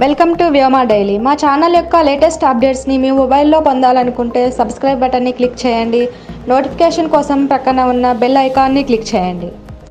welcome to Vyoma daily మా channel యొక్క latest అప్డేట్స్ని మీ మొబైల్లో పొందాలనుకుంటే సబ్స్క్రైబ్ బటన్ని క్లిక్ చేయండి నోటిఫికేషన్ కోసం ప్రక్కన ఉన్న బెల్ ఐకాన్ని క్లిక్ చేయండి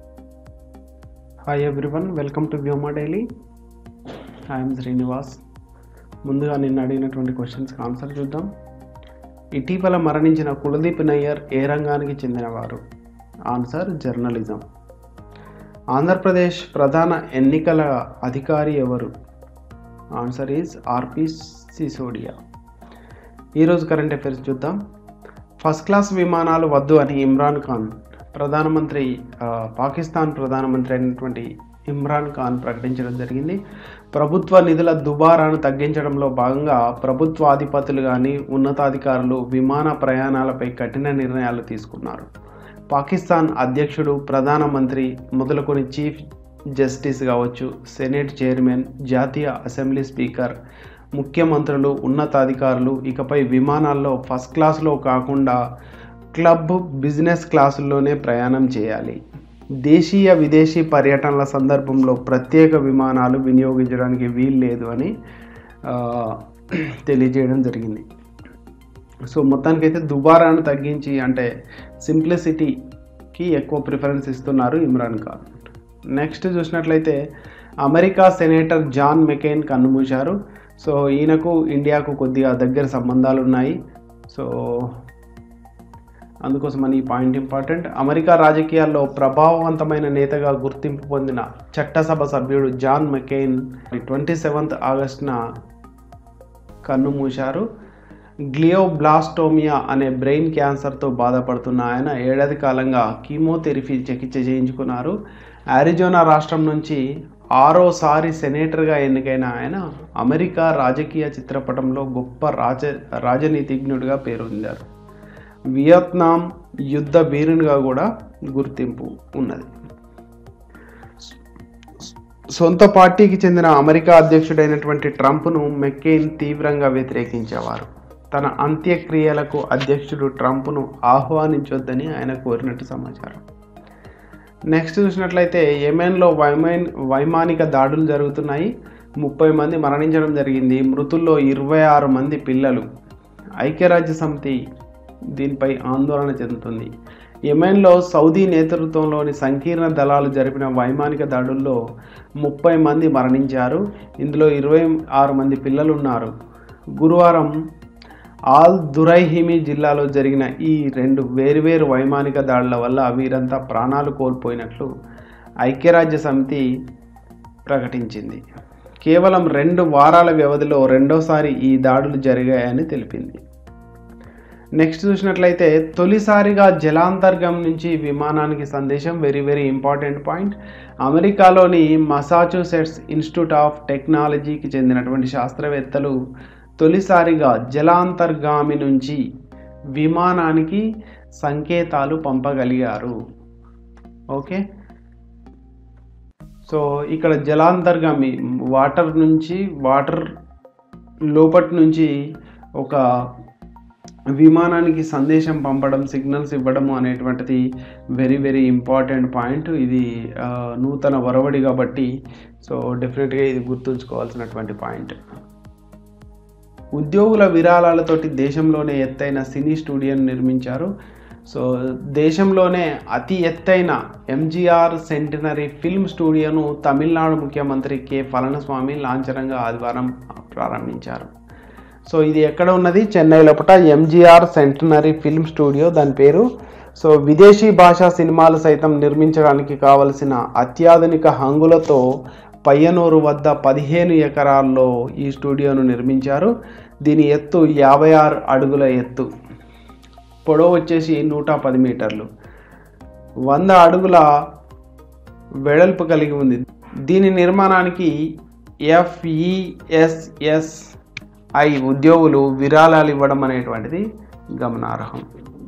hi everyone welcome to Vyoma daily I'm Srinivas ముందుగా నిన్న అడిగినటువంటి క్వశ్చన్స్కి ఆన్సర్ చూద్దాం ఇటీవల మరణించిన కులదీప్ నయ్యర్ ఏ రంగానికి చెందినవారు ఆన్సర్ జర్నలిజం ఆంధ్రప్రదేశ్ ప్రధాన ఎన్నికల అధికారి ఎవరు ఆన్సర్ ఈజ్ ఆర్పి సిసోడియా ఈరోజు కరెంట్ అఫైర్స్ చూద్దాం ఫస్ట్ క్లాస్ విమానాలు వద్దు అని ఇమ్రాన్ ఖాన్ ప్రధానమంత్రి ఆ, పాకిస్తాన్ ప్రధానమంత్రి అయినటువంటి ఇమ్రాన్ ఖాన్ ప్రకటించడం జరిగింది ప్రభుత్వ నిధుల దుబారాను తగ్గించడంలో భాగంగా ప్రభుత్వాధిపతులు కానీ ఉన్నతాధికారులు విమాన ప్రయాణాలపై కఠిన నిర్ణయాలు తీసుకున్నారు పాకిస్తాన్ అధ్యక్షుడు ప్రధానమంత్రి మొదలుకొని చీఫ్ జస్టిస్ కావచ్చు సెనేట్ చైర్మన్ జాతీయ అసెంబ్లీ స్పీకర్ ముఖ్యమంత్రులు ఉన్నతాధికారులు ఇకపై విమానాల్లో ఫస్ట్ క్లాస్లో కాకుండా క్లబ్ బిజినెస్ క్లాసుల్లోనే ప్రయాణం చేయాలి దేశీయ విదేశీ పర్యటనల సందర్భంలో ప్రత్యేక విమానాలు వినియోగించడానికి వీలు లేదు అని ఆ, తెలియజేయడం జరిగింది సో మొత్తానికైతే దుబారాను తగ్గించి అంటే సింప్లిసిటీకి ఎక్కువ ప్రిఫరెన్స్ ఇస్తున్నారు ఇమ్రాన్ ఖాన్ నెక్స్ట్ చూసినట్లయితే అమెరికా సెనేటర్ జాన్ మెకెయిన్ కన్నుమూశారు సో ఈయనకు ఇండియాకు కొద్దిగా దగ్గర సంబంధాలు ఉన్నాయి సో అందుకోసమని ఈ పాయింట్ ఇంపార్టెంట్ అమెరికా రాజకీయాల్లో ప్రభావవంతమైన నేతగా గుర్తింపు పొందిన చట్టసభ సభ్యుడు జాన్ మెకెయిన్ ట్వంటీ సెవెంత్ ఆగస్టున కన్ను మూశారు గ్లియోబ్లాస్టోమియా అనే బ్రెయిన్ క్యాన్సర్తో బాధపడుతున్న ఆయన ఏడాది కాలంగా కీమోథెరపీ చికిత్స చేయించుకున్నారు ఆరిజోనా రాష్ట్రం నుంచి ఆరోసారి సెనేటర్గా ఎన్నికైన ఆయన అమెరికా రాజకీయ చిత్రపటంలో గొప్ప రాజ రాజనీతిజ్ఞుడిగా పేరొందారు వియత్నాం యుద్ధ వీరునిగా కూడా గుర్తింపు ఉన్నది సొంత పార్టీకి చెందిన అమెరికా అధ్యక్షుడైనటువంటి ట్రంప్ను మెక్కెయిన్ తీవ్రంగా వ్యతిరేకించేవారు తన అంత్యక్రియలకు అధ్యక్షుడు ట్రంప్ను ఆహ్వానించొద్దని ఆయన కోరినట్టు సమాచారం నెక్స్ట్ చూసినట్లయితే యెమెన్లో వైమైన్ వైమానిక దాడులు జరుగుతున్నాయి ముప్పై మంది మరణించడం జరిగింది మృతుల్లో ఇరవై ఆరు మంది పిల్లలు ఐక్యరాజ్య సమితి దీనిపై ఆందోళన చెందుతుంది యెమెన్లో సౌదీ నేతృత్వంలోని సంకీర్ణ దళాలు జరిపిన వైమానిక దాడుల్లో ముప్పై మంది మరణించారు ఇందులో ఇరవై ఆరు మంది పిల్లలు ఉన్నారు గురువారం ఆల్ దురైహిమి జిల్లాలో జరిగిన ఈ రెండు వేరువేరు వైమానిక దాడుల వల్ల వీరంతా ప్రాణాలు కోల్పోయినట్లు ఐక్యరాజ్య సమితి ప్రకటించింది కేవలం రెండు వారాల వ్యవధిలో రెండోసారి ఈ దాడులు జరిగాయని తెలిపింది నెక్స్ట్ చూసినట్లయితే తొలిసారిగా జలాంతర్గం నుంచి విమానానికి సందేశం వెరీ వెరీ ఇంపార్టెంట్ పాయింట్ అమెరికాలోని మసాచుసెట్స్ ఇన్స్టిట్యూట్ ఆఫ్ టెక్నాలజీకి చెందినటువంటి శాస్త్రవేత్తలు తొలిసారిగా జలాంతర్గామి నుంచి విమానానికి సంకేతాలు పంపగలిగారు ఓకే సో ఇక్కడ జలాంతర్గామి వాటర్ నుంచి వాటర్ లోపటి నుంచి ఒక విమానానికి సందేశం పంపడం సిగ్నల్స్ ఇవ్వడము అనేటువంటిది వెరీ వెరీ ఇంపార్టెంట్ పాయింట్ ఇది ఆ, నూతన వరవడి కాబట్టి సో డెఫినెట్గా ఇది గుర్తుంచుకోవాల్సినటువంటి పాయింట్ ఉద్యోగుల విరాళాలతోటి దేశంలోనే ఎత్తైన సినీ స్టూడియోను నిర్మించారు సో దేశంలోనే అతి ఎత్తైన ఎంజీఆర్ సెంటినరీ ఫిల్మ్ స్టూడియోను తమిళనాడు ముఖ్యమంత్రి కె పళనిస్వామి లాంఛనంగా ఆదివారం ప్రారంభించారు సో ఇది ఎక్కడ ఉన్నది చెన్నై లోపల ఎంజీఆర్ సెంటనరీ ఫిల్మ్ స్టూడియో దాని పేరు సో విదేశీ భాషా సినిమాలు సైతం నిర్మించడానికి కావలసిన అత్యాధునిక హంగులతో పయ్యనూరు వద్ద పదిహేను ఎకరాల్లో ఈ స్టూడియోను నిర్మించారు దీని ఎత్తు యాభై ఆరు అడుగుల ఎత్తు పొడవు వచ్చేసి నూట పది మీటర్లు వంద అడుగుల వెడల్పు కలిగి ఉంది దీని నిర్మాణానికి ఎఫ్ఈఎస్ఎస్ఐ ఉద్యోగులు విరాళాలు ఇవ్వడం అనేటువంటిది గమనార్హం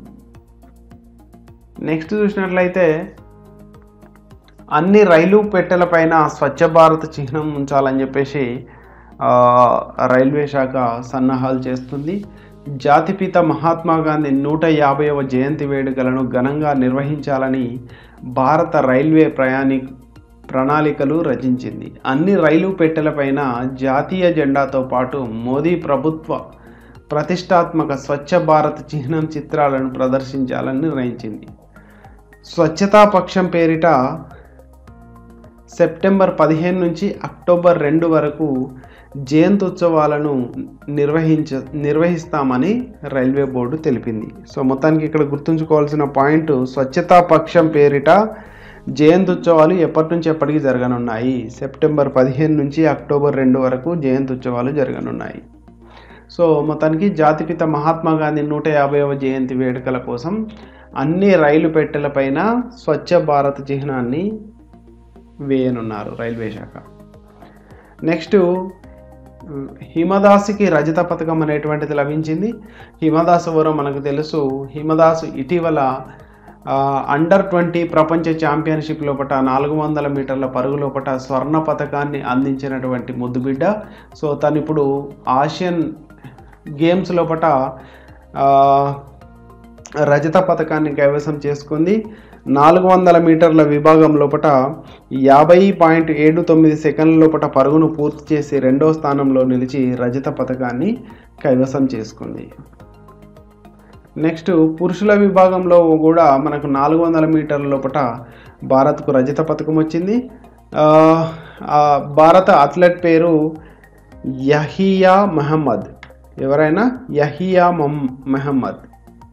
నెక్స్ట్ చూసినట్లయితే అన్ని రైలు పెట్టెలపైన స్వచ్ఛ భారత్ చిహ్నం ఉంచాలని చెప్పేసి ఆ, రైల్వే శాఖ సన్నాహాలు చేస్తుంది జాతిపిత మహాత్మా గాంధీ నూట యాభైవ జయంతి వేడుకలను ఘనంగా నిర్వహించాలని భారత రైల్వే ప్రయాణి ప్రణాళికలు రచించింది అన్ని రైలు పెట్టెలపైన జాతీయ జెండాతో పాటు మోదీ ప్రభుత్వ ప్రతిష్టాత్మక స్వచ్ఛ భారత్ చిహ్నం చిత్రాలను ప్రదర్శించాలని నిర్ణయించింది స్వచ్ఛతా పక్షం పేరిట సెప్టెంబర్ పదిహేను నుంచి అక్టోబర్ రెండు వరకు జయంతి ఉత్సవాలను నిర్వహించ నిర్వహిస్తామని రైల్వే బోర్డు తెలిపింది సో మొత్తానికి ఇక్కడ గుర్తుంచుకోవాల్సిన పాయింట్ స్వచ్ఛతా పక్షం పేరిట జయంతి ఉత్సవాలు ఎప్పటి నుంచి ఎప్పటికి జరగనున్నాయి సెప్టెంబర్ పదిహేను నుంచి అక్టోబర్ రెండు వరకు జయంతి ఉత్సవాలు జరగనున్నాయి సో మొత్తానికి జాతిపిత మహాత్మా గాంధీ నూట యాభైవ జయంతి వేడుకల కోసం అన్ని రైలు పెట్టెలపైన స్వచ్ఛ భారత్ చిహ్నాన్ని వేయనున్నారు రైల్వే శాఖ నెక్స్ట్ హిమదాసుకి రజత పథకం అనేటువంటిది లభించింది హిమదాస్ ఎవరో మనకు తెలుసు హిమదాసు ఇటీవల ఆ, అండర్ ట్వంటీ ప్రపంచ ఛాంపియన్షిప్ లోపట నాలుగు వందల మీటర్ల పరుగు లోపట స్వర్ణ పథకాన్ని అందించినటువంటి ముద్దుబిడ్డ సో తను ఇప్పుడు ఆసియన్ గేమ్స్ లోపట ఆ, రజత పథకాన్ని కైవసం చేసుకుంది నాలుగు వందల మీటర్ల విభాగం లోపట యాభై పాయింట్ ఏడు తొమ్మిది సెకండ్ల లోపట పరుగును పూర్తి చేసి రెండో స్థానంలో నిలిచి రజత పథకాన్ని కైవసం చేసుకుంది నెక్స్ట్ పురుషుల విభాగంలో కూడా మనకు నాలుగు వందల మీటర్ల లోపట భారత్కు రజత పథకం వచ్చింది ఆ, ఆ భారత అథ్లెట్ పేరు యహియా మహమ్మద్ ఎవరైనా యహియా మహ్ మహమ్మద్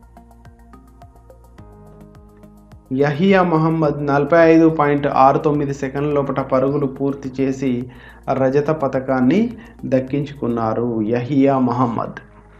యహియా మహమ్మద్ నలభై ఐదు పాయింట్ ఆరు తొమ్మిది సెకండ్ల లోపల పరుగులు పూర్తి చేసి రజత పథకాన్ని దక్కించుకున్నారు యహియా మహమ్మద్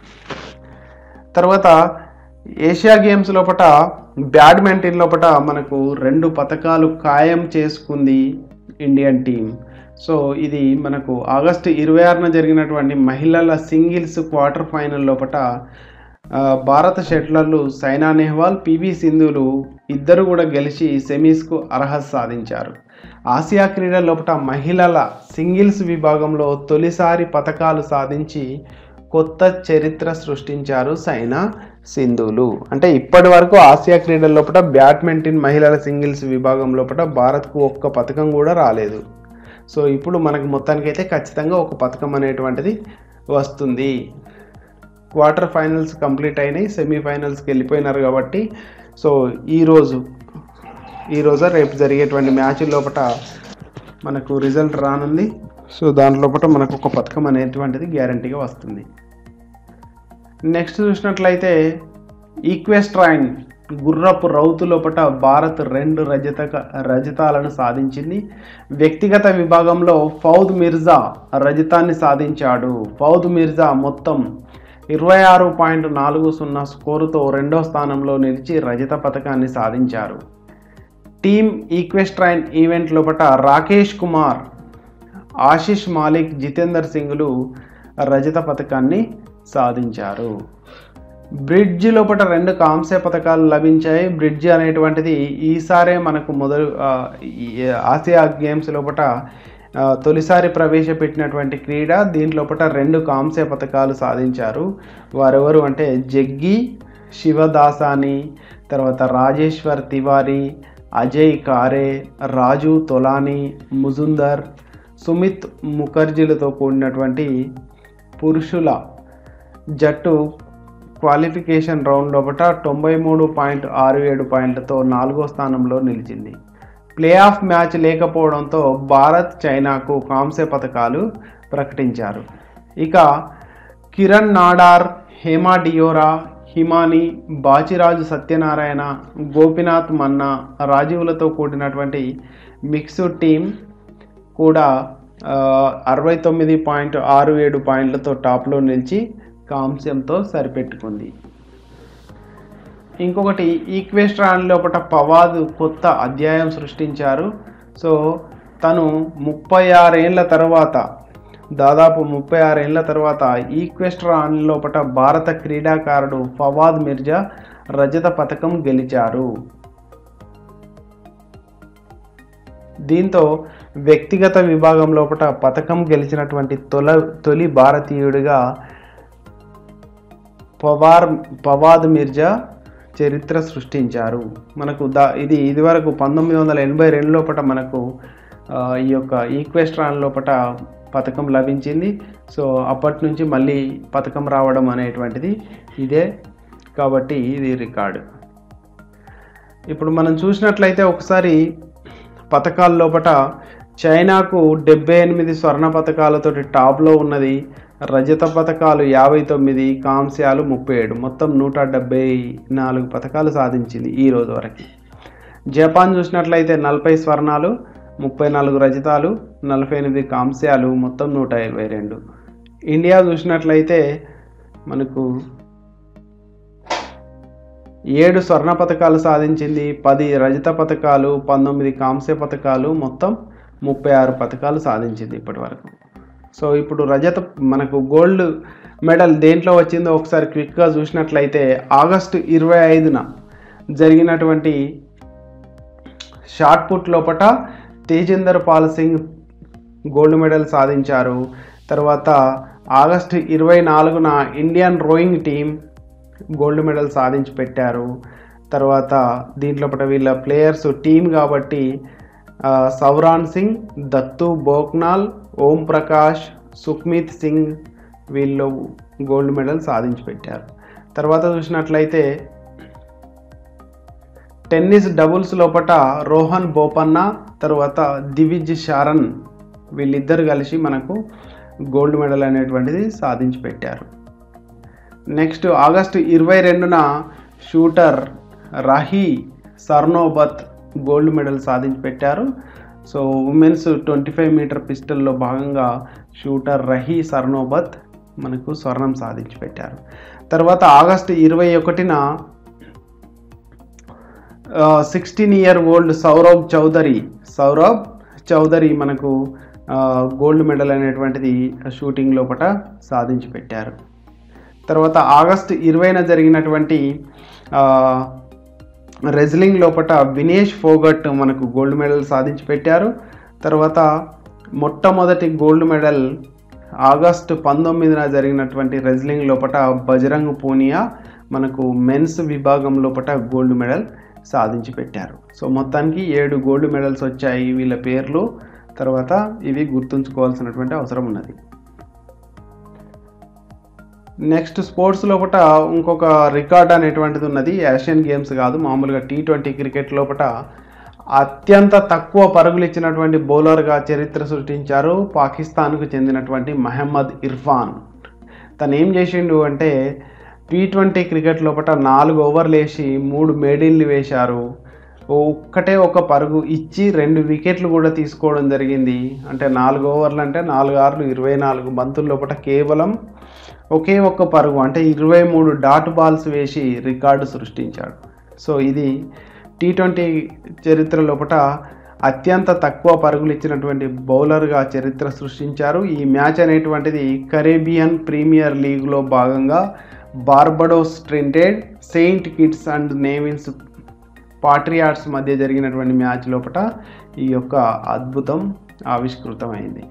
తర్వాత ఏషియా గేమ్స్ లోపట బ్యాడ్మింటన్ లోపట మనకు రెండు పథకాలు ఖాయం చేసుకుంది ఇండియన్ టీం సో ఇది మనకు ఆగస్టు ఇరవై ఆరున జరిగినటువంటి మహిళల సింగిల్స్ క్వార్టర్ ఫైనల్ లోపట ఆ, భారత షట్లర్లు సైనా నెహ్వాల్ పివి సింధులు ఇద్దరు కూడా గెలిచి సెమీస్కు అర్హత సాధించారు ఆసియా క్రీడల లోపల మహిళల సింగిల్స్ విభాగంలో తొలిసారి పథకాలు సాధించి కొత్త చరిత్ర సృష్టించారు సైనా సింధులు అంటే ఇప్పటి వరకు ఆసియా క్రీడల లోపల బ్యాడ్మింటన్ మహిళల సింగిల్స్ విభాగం లోపల భారత్కు ఒక్క పథకం కూడా రాలేదు సో ఇప్పుడు మనకు మొత్తానికైతే ఖచ్చితంగా ఒక పథకం అనేటువంటిది వస్తుంది క్వార్టర్ ఫైనల్స్ కంప్లీట్ అయినాయి సెమీఫైనల్స్కి వెళ్ళిపోయినారు కాబట్టి సో ఈరోజు ఈరోజు రేపు జరిగేటువంటి మ్యాచ్ లోపల మనకు రిజల్ట్ రానుంది సో దాని లోపల మనకు ఒక పథకం అనేటువంటిది గ్యారంటీగా వస్తుంది నెక్స్ట్ చూసినట్లయితే ఈక్వెస్ట్రాయిన్ గుర్రపు రౌతు లోపట భారత్ రెండు రజత రజతాలను సాధించింది వ్యక్తిగత విభాగంలో ఫౌద్ మిర్జా రజతాన్ని సాధించాడు ఫౌద్ మిర్జా మొత్తం ఇరవై ఆరు పాయింట్ నాలుగు సున్నా స్కోరుతో రెండో స్థానంలో నిలిచి రజత పథకాన్ని సాధించారు టీమ్ ఈక్వెస్ట్రైన్ ఈవెంట్ లోపట రాకేష్ కుమార్ ఆశిష్ మాలిక్ జితేందర్ సింగ్లు రజత పథకాన్ని సాధించారు బ్రిడ్జ్ లోపల రెండు కాంస్య పథకాలు లభించాయి బ్రిడ్జ్ అనేటువంటిది ఈసారే మనకు మొదలు ఆ, ఈ ఆసియా గేమ్స్ లోపల ఆ, తొలిసారి ప్రవేశపెట్టినటువంటి క్రీడ దీంట్లోపట రెండు కాంస్య పథకాలు సాధించారు వారెవరు అంటే జగ్గి శివదాసాని తర్వాత రాజేశ్వర్ తివారీ అజయ్ కారే రాజు తొలాని ముజుందర్ సుమిత్ ముఖర్జీలతో కూడినటువంటి పురుషుల జట్టు క్వాలిఫికేషన్ రౌండ్ లోపల తొంభై మూడు పాయింట్ ఆరు ఏడు పాయింట్లతో నాలుగో స్థానంలో నిలిచింది ప్లే ఆఫ్ మ్యాచ్ లేకపోవడంతో భారత్ చైనాకు కాంస్య పథకాలు ప్రకటించారు ఇక కిరణ్ నాడార్ హేమా డియోరా హిమాని బాచిరాజు సత్యనారాయణ గోపినాథ్ మన్నా రాజీవులతో కూడినటువంటి మిక్స్డ్ టీం కూడా ఆ, అరవై తొమ్మిది పాయింట్ ఆరు ఏడు పాయింట్లతో టాప్లో నిలిచి కాంస్యంతో సరిపెట్టుకుంది ఇంకొకటి ఈక్వెస్ట్రాన్ లోపల పవాద్ కొత్త అధ్యాయం సృష్టించారు సో తను ముప్పై ఆరేళ్ల తర్వాత దాదాపు ముప్పై ఆరేళ్ల తర్వాత ఈక్వెస్ట్రాన్ లోపల భారత క్రీడాకారుడు ఫవాద్ మిర్జా రజత పథకం గెలిచారు దీంతో వ్యక్తిగత విభాగం లోపల పథకం గెలిచినటువంటి తొల తొలి భారతీయుడిగా పవార్ పవాద్ మిర్జా చరిత్ర సృష్టించారు మనకు దా ఇది ఇదివరకు పంతొమ్మిది వందల ఎనభై రెండు లోపల మనకు ఆ, ఈ యొక్క ఈక్వెస్ట్రాన్ లోపల పథకం లభించింది సో అప్పటి నుంచి మళ్ళీ పథకం రావడం అనేటువంటిది ఇదే కాబట్టి ఇది రికార్డు ఇప్పుడు మనం చూసినట్లయితే ఒకసారి పథకాల లోపల చైనాకు డెబ్బై ఎనిమిది స్వర్ణ పథకాలతోటి టాప్లో ఉన్నది రజత పథకాలు యాభై తొమ్మిది కాంస్యాలు ముప్పై ఏడు మొత్తం నూట డెబ్బై నాలుగు పథకాలు సాధించింది ఈ రోజు వరకు జపాన్ చూసినట్లయితే నలభై స్వర్ణాలు ముప్పై నాలుగు రజతాలు నలభై ఎనిమిది కాంస్యాలు మొత్తం నూట ఇరవై రెండు ఇండియా చూసినట్లయితే మనకు ఏడు స్వర్ణ పథకాలు సాధించింది పది రజత పథకాలు పంతొమ్మిది కాంస్య పథకాలు మొత్తం ముప్పై ఆరు పథకాలు సాధించింది ఇప్పటి వరకు సో ఇప్పుడు రజత మనకు గోల్డ్ మెడల్ దేంట్లో వచ్చిందో ఒకసారి క్విక్గా చూసినట్లయితే ఆగస్టు ఇరవై ఐదున జరిగినటువంటి షార్ట్ పుట్ లోపట తేజేందర్ పాల్ సింగ్ గోల్డ్ మెడల్ సాధించారు తర్వాత ఆగస్టు ఇరవై నాలుగున Indian rowing team gold medal సాధించి పెట్టారు తర్వాత దీంట్లో పట వీళ్ళ ప్లేయర్స్ టీం కాబట్టి ఆ, సౌరాన్ సింగ్ దత్తు బోక్నాల్ ఓం ప్రకాష్ సుఖ్మీత్ సింగ్ వీళ్ళు గోల్డ్ మెడల్ సాధించి పెట్టారు తర్వాత చూసినట్లయితే టెన్నిస్ డబుల్స్ లోపట రోహన్ బోపన్న తర్వాత దివిజ్ శారన్ వీళ్ళిద్దరు కలిసి మనకు గోల్డ్ మెడల్ అనేటువంటిది సాధించి పెట్టారు నెక్స్ట్ ఆగస్టు ఇరవై రెండున shooter Rahi Sarnobat gold medal సాధించి పెట్టారు so women's twenty five metre పిస్టల్లో భాగంగా షూటర్ రహీ సర్నోబత్ మనకు స్వర్ణం సాధించి పెట్టారు తర్వాత ఆగస్టు ఇరవై ఒకటిన sixteen year old Saurabh Chaudhary Saurabh Chaudhary మనకు ఆ, గోల్డ్ మెడల్ అనేటువంటిది షూటింగ్ లోపల సాధించి పెట్టారు తర్వాత ఆగస్టు ఇరవైన జరిగినటువంటి ఆ, రెజ్లింగ్ లోపల వినేష్ ఫోగట్ మనకు గోల్డ్ మెడల్ సాధించి పెట్టారు తర్వాత మొట్టమొదటి గోల్డ్ మెడల్ ఆగస్టు పంతొమ్మిదిన జరిగినటువంటి రెజ్లింగ్ లోపల బజరంగ్ పూనియా మనకు మెన్స్ విభాగం లోపల గోల్డ్ మెడల్ సాధించి పెట్టారు సో మొత్తానికి ఏడు గోల్డ్ మెడల్స్ వచ్చాయి వీళ్ళ పేర్లు తర్వాత ఇవి గుర్తుంచుకోవాల్సినటువంటి అవసరం ఉన్నది నెక్స్ట్ స్పోర్ట్స్ లోపల ఇంకొక రికార్డ్ అనేటువంటిది ఉన్నది ఏషియన్ గేమ్స్ కాదు మామూలుగా టీ ట్వంటీ క్రికెట్ లోపల అత్యంత తక్కువ పరుగులు ఇచ్చినటువంటి బౌలర్గా చరిత్ర సృష్టించారు పాకిస్తాన్కు చెందినటువంటి మహమ్మద్ ఇర్ఫాన్ తను ఏం చేసిండు అంటే టీ ట్వంటీ క్రికెట్ లోపల నాలుగు ఓవర్లు వేసి మూడు మేడిల్ని వేశారు ఒక్కటే ఒక పరుగు ఇచ్చి రెండు వికెట్లు కూడా తీసుకోవడం జరిగింది అంటే నాలుగు ఓవర్లు అంటే నాలుగు ఆర్లు ఇరవై నాలుగు బంతుల లోపల కేవలం ఒకే ఒక్క పరుగు అంటే ఇరవై మూడు డాట్ బాల్స్ వేసి రికార్డు సృష్టించాడు సో ఇది టీ ట్వంటీ చరిత్ర లోపల అత్యంత తక్కువ పరుగులు ఇచ్చినటువంటి బౌలర్గా చరిత్ర సృష్టించారు ఈ మ్యాచ్ అనేటువంటిది కరేబియన్ ప్రీమియర్ లీగ్లో భాగంగా Barbados Tridents Saint Kitts and Nevis Patriots మధ్య జరిగినటువంటి మ్యాచ్ లోపల ఈ యొక్క అద్భుతం ఆవిష్కృతమైంది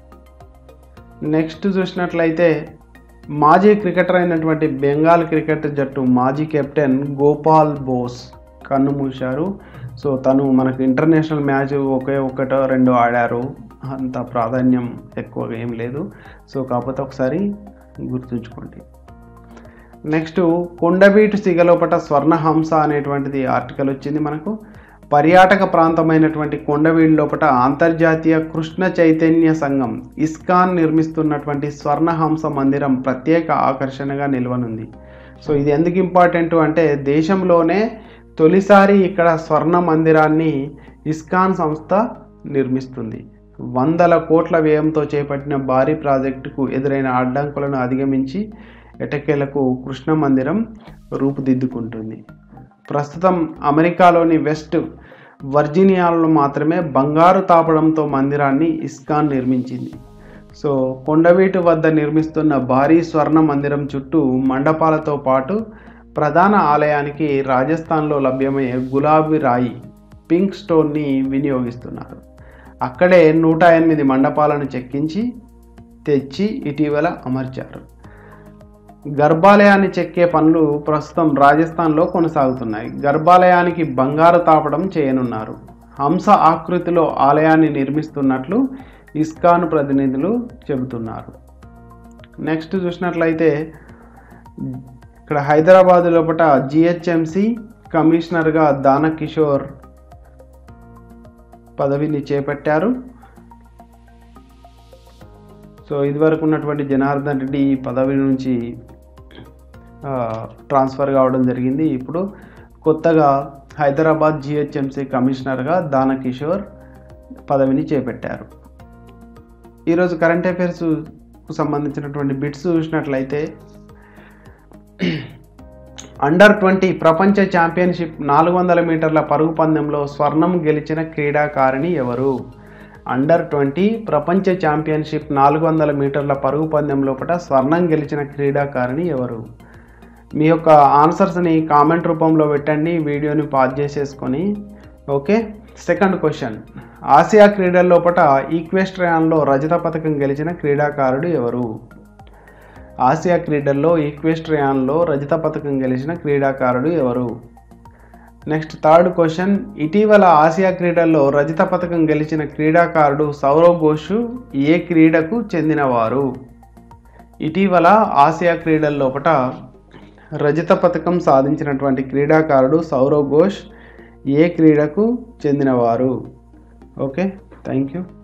నెక్స్ట్ చూసినట్లయితే మాజీ క్రికెటర్ అయినటువంటి బెంగాల్ క్రికెట్ జట్టు మాజీ కెప్టెన్ గోపాల్ బోస్ కన్ను మూశారు సో తను మనకు ఇంటర్నేషనల్ మ్యాచ్ ఒకే ఒకటో రెండో ఆడారు అంత ప్రాధాన్యం ఎక్కువగా ఏం లేదు సో కాకపోతే ఒకసారి గుర్తుంచుకోండి నెక్స్ట్ కొండవీటు సిగలోపట స్వర్ణహంస అనేటువంటిది ఆర్టికల్ వచ్చింది మనకు పర్యాటక ప్రాంతమైనటువంటి కొండవీడు లోపట అంతర్జాతీయ కృష్ణ చైతన్య సంఘం ఇస్కాన్ నిర్మిస్తున్నటువంటి స్వర్ణహంస మందిరం ప్రత్యేక ఆకర్షణగా నిల్వనుంది సో ఇది ఎందుకు ఇంపార్టెంట్ అంటే దేశంలోనే తొలిసారి ఇక్కడ స్వర్ణ మందిరాన్ని ఇస్కాన్ సంస్థ నిర్మిస్తుంది వందల కోట్ల వ్యయంతో చేపట్టిన భారీ ప్రాజెక్టుకు ఎదురైన అడ్డంకులను అధిగమించి ఎటకేలకు కృష్ణ మందిరం రూపుదిద్దుకుంటుంది ప్రస్తుతం అమెరికాలోని వెస్ట్ వర్జీనియాలో మాత్రమే బంగారు తాపడంతో మందిరాన్ని ఇస్కాన్ నిర్మించింది సో కొండవీటు వద్ద నిర్మిస్తున్న భారీ స్వర్ణ మందిరం చుట్టూ మండపాలతో పాటు ప్రధాన ఆలయానికి రాజస్థాన్లో లభ్యమయ్యే గులాబీ రాయి పింక్ స్టోన్ని వినియోగిస్తున్నారు అక్కడే నూట ఎనిమిది మండపాలను చెక్కించి తెచ్చి ఇటీవల అమర్చారు గర్భాలయాన్ని చెక్కే పనులు ప్రస్తుతం రాజస్థాన్లో కొనసాగుతున్నాయి గర్భాలయానికి బంగారు తాపడం చేయనున్నారు హంస ఆకృతిలో ఆలయాన్ని నిర్మిస్తున్నట్లు ఇస్కాన్ ప్రతినిధులు చెబుతున్నారు నెక్స్ట్ చూసినట్లయితే ఇక్కడ హైదరాబాద్ లోపల జిహెచ్ఎంసి కమిషనర్గా దానకిషోర్ పదవిని చేపట్టారు సో ఇదివరకు ఉన్నటువంటి జనార్దన్ రెడ్డి ఈ పదవి నుంచి ఆ, ట్రాన్స్ఫర్ కావడం జరిగింది ఇప్పుడు కొత్తగా హైదరాబాద్ జిహెచ్ఎంసీ కమిషనర్గా దానకిషోర్ పదవిని చేపట్టారు ఈరోజు కరెంట్ అఫైర్స్కు సంబంధించినటువంటి బిట్స్ చూసినట్లయితే అండర్ ట్వంటీ ప్రపంచ ఛాంపియన్షిప్ నాలుగు వందల మీటర్ల పరుగు పందెంలో స్వర్ణం గెలిచిన క్రీడాకారిణి ఎవరు అండర్ ట్వంటీ ప్రపంచ ఛాంపియన్షిప్ నాలుగు వందల మీటర్ల పరుగు పందెం లోపల స్వర్ణం గెలిచిన క్రీడాకారిణి ఎవరు మీ యొక్క ఆన్సర్స్ని కామెంట్ రూపంలో పెట్టండి వీడియోని పాజ్ చేసేసుకొని ఓకే సెకండ్ క్వశ్చన్ ఆసియా క్రీడల లోపల ఈక్వెస్ట్రియాన్లో రజత పథకం గెలిచిన క్రీడాకారుడు ఎవరు ఆసియా క్రీడల్లో ఈక్వెస్ట్రియాన్లో రజత పథకం గెలిచిన క్రీడాకారుడు ఎవరు నెక్స్ట్ థర్డ్ క్వశ్చన్ ఇటీవల ఆసియా క్రీడల్లో రజత పథకం గెలిచిన క్రీడాకారుడు సౌరవ్ ఘోష్ ఏ క్రీడకు చెందినవారు ఇటీవల ఆసియా క్రీడల లోపల రజత పథకం సాధించినటువంటి క్రీడాకారుడు సౌరవ్ ఘోష్ ఏ క్రీడకు చెందినవారు ఓకే థ్యాంక్ యూ